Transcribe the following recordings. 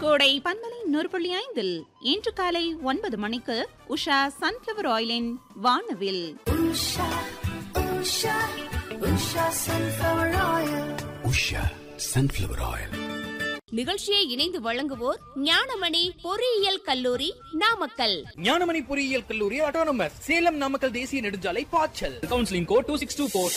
கோடை பன்மலை நூறு புள்ளி ஐந்தில் இன்று காலை ஒன்பது மணிக்கு உஷா சன்ஃபிளவர் ஆயிலின் வானவில் Usha, Usha, Usha sunflower oil. Usha sunflower oil நிகழ்ச்சியை இணைந்து வழங்குவோர் ஞானமணி பொறியியல் கல்லூரி நாமக்கல் ஞானமணி பொறியியல் கல்லூரி ஆட்டோனமஸ் சேலம் நாமக்கல் தேசிய நெடுஞ்சாலை பாய்ச்சல் counselling code two six two four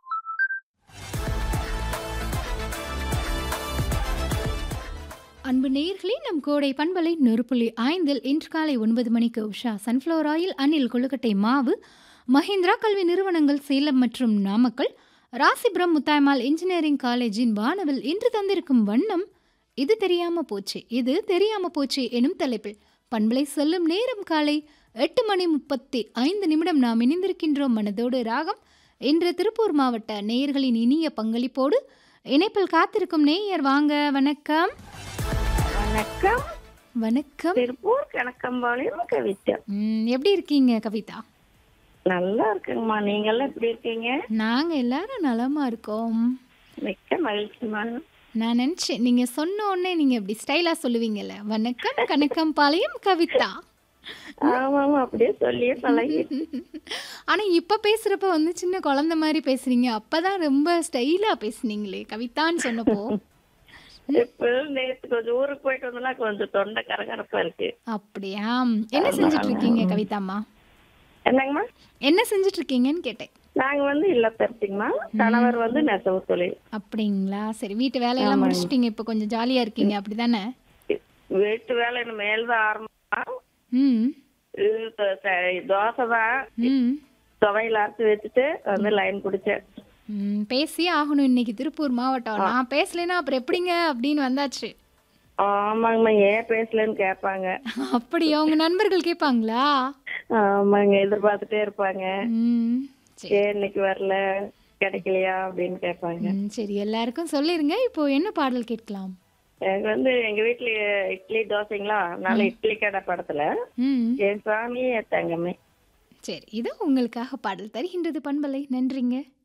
அன்பு நேயர்களே நம் கோடை பண்பலை நெருப்புள்ளி ஐந்தில் இன்று காலை ஒன்பது மணிக்கு உஷா சன்ஃப்ளவர் ஆயில் அணில் கொழுக்கட்டை மாவு மஹிந்திரா கல்வி நிறுவனங்கள் சேலம் மற்றும் நாமக்கல் ராசிபுரம் முத்தாய்மால் இன்ஜினியரிங் காலேஜின் வானவில் இன்று தந்திருக்கும் வண்ணம் இது தெரியாம போச்சு இது தெரியாம போச்சு எனும் தலைப்பில் பண்பலை சொல்லும் நேரம் காலை எட்டு மணி முப்பத்தி ஐந்து நிமிடம் நாம் இணைந்திருக்கின்றோம் மனதோடு ராகம் இன்று திருப்பூர் மாவட்ட நேயர்களின் இனிய பங்களிப்போடு இணைப்பில் காத்திருக்கும் நேயர் வாங்க வணக்கம் வணக்கம் வணக்கம் திருப்பூர் கணக்கம்பாளையம் கவிதா ம், எப்படி இருக்கீங்க கவிதா நல்லா இருக்குங்கம்மா நீங்க எல்லாம் எப்படி இருக்கீங்க நாங்க எல்லாரும் நலமா இருக்கோம் மிக்க மகிழ்ச்சிமா நான் நினைச்சேன் நீங்க சொன்ன உடனே நீங்க இப்படி ஸ்டைலா சொல்லுவீங்கல்ல வணக்கம் கணக்கம் பாளையம் கவிதா ஆமாமா அப்படியே சொல்லியே பழகி ஆனா இப்ப பேசுறப்ப வந்து சின்ன குழந்தை மாதிரி பேசுறீங்க அப்பதான் ரொம்ப ஸ்டைலா பேசுனீங்களே கவிதான்னு சொன்னப்போ இப்ப நேத்து கொஞ்சம் ஊருக்கு போயிட்டு வந்தோம்னா கொஞ்சம் தொண்டை கரகரப்பா இருக்கு அப்படியா என்ன செஞ்சுட்டு இருக்கீங்க கவிதாம்மா என்னங்கம்மா என்ன செஞ்சுட்டு இருக்கீங்கன்னு கேட்டேன் நாங்க வந்து இல்லத்தரசிங்கம்மா கணவர் வந்து நெசவு தொழில் அப்படிங்களா சரி வீட்டு வேலையெல்லாம் முடிச்சிட்டீங்க இப்போ கொஞ்சம் ஜாலியா இருக்கீங்க அப்படிதானே வீட்டு வேலை இன்னும் மேல்தான் ஆரம்பமா ம் இது தோ- ச- தோசை தான் ம் துவையில அரைச்சு வச்சுட்டு வந்து லைன் குடிச்சேன் ம், பேசியே ஆகணும் இன்னைக்கு திருப்பூர் மாவட்டம் நான் பேசலைன்னா அப்புறம் எப்படிங்க அப்படின்னு வந்தாச்சு ஆமாங்கம்மா ஏன் பேசலன்னு கேட்பாங்க அப்படியா உங்க நண்பர்கள் கேட்பாங்களா ஆமாங்க எதிர்பார்த்துட்டே இருப்பாங்க ம் சரி ஏன் இன்னைக்கு வரல கிடைக்கலையா அப்படின்னு கேட்பாங்க ம், சரி எல்லாருக்கும் சொல்லிருங்க இப்போ என்ன பாடல் கேட்கலாம் எனக்கு வந்து எங்க வீட்டுல இட்லி தோசைங்களா அதனால இட்லி கடை படத்துல ம் என் சாமி என் தங்கமே சரி இது உங்களுக்காக பாடல் தருகின்றது பண்பலை நன்றிங்க